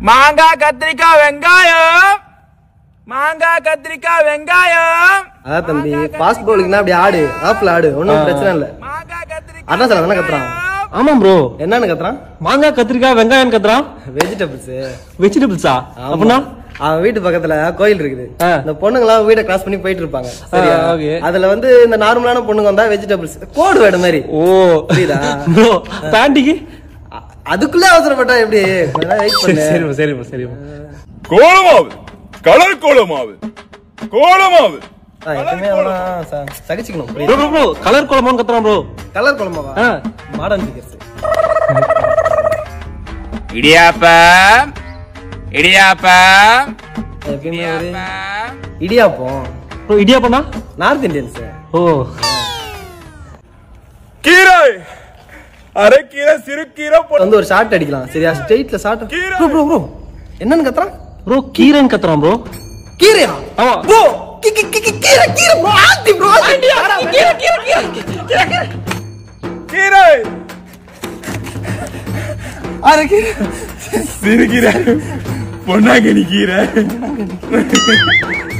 மாங்காய் கத்திரிக்காய் வெங்காயம் மாங்காய் கத்திரிக்காய் வெங்காயம் அதான் தம்பி ஃபாஸ்ட் பவுலுக்குனா அப்படி ஆடு ஆப்பிள் ஆடு ஒன்றும் பிரச்சனை இல்லை மாங்காய் கத்திரிக்காய் அதான் சார் தானே கத்துறான் ஆமாம் ப்ரோ என்னன்னு கத்துறான் மாங்காய் கத்திரிக்காய் வெங்காயம் கத்துறான் வெஜிடபிள்ஸ் வெஜிடபிள்ஸா அப்படின்னா அவன் வீட்டு பக்கத்துல கோயில் இருக்குது ஆ. இந்த பொண்ணுங்களாம் வீட கிராஸ் பண்ணி போயிட்டு இருப்பாங்க சரியா ஆ, okay. அதுல வந்து இந்த நார்மலான பொண்ணுங்க வந்தா வெஜிடபிள்ஸ் கோடு வேடு மாதிரி ஓ புரியுதா? ப்ரோ பேண்டிக்கு அ- அதுக்குள்ளே அவசரப்பட்டா எப்படி கொஞ்ச நேரம் வெயிட் பண்ணு சரிம்மா சரிம்மா சரிம்மா கோலமாவு கலர் கோலமாவு கோலமாவு ஆ, எப்பவுமே அவனா ச- சகிச்சுக்கணும் ப்ரோ புரியுதா? ப்ரோ ப்ரோ கலர் குழம்பான்னு கத்துறான் ப்ரோ கலர் குழம்பாவா ஆ. மாடர்ன் ஃபிகர்ஸ் இடியாப்பம் இடியாப்பம் எப்பயுமே ஒரு இடியாப்பம் ப்ரோ இடியாப்பண்ணா நார்த் இந்தியன்ஸ் ஓ கீரை அரைக்கீரை சிறுகீரை பொ- வந்து ஒரு ஷார்ட் அடிக்கலாம் சரியா ஸ்ட்ரெயிட்ல ஷார்ட் கீரை. ப்ரோ ப்ரோ ப்ரோ என்னன்னு கத்துறான் ப்ரோ கீரைன்னு கத்துறான் ப்ரோ கீரையா ஆமா ப்ரோ கி- கி- கி- கி- கீரை கீரை ப்ரோ ஆத்தி ப்ரோ கீரை கீரை கீரை கீரை அரைக்கீரை சிறுகீரை பொன்னாங்கனி கீரை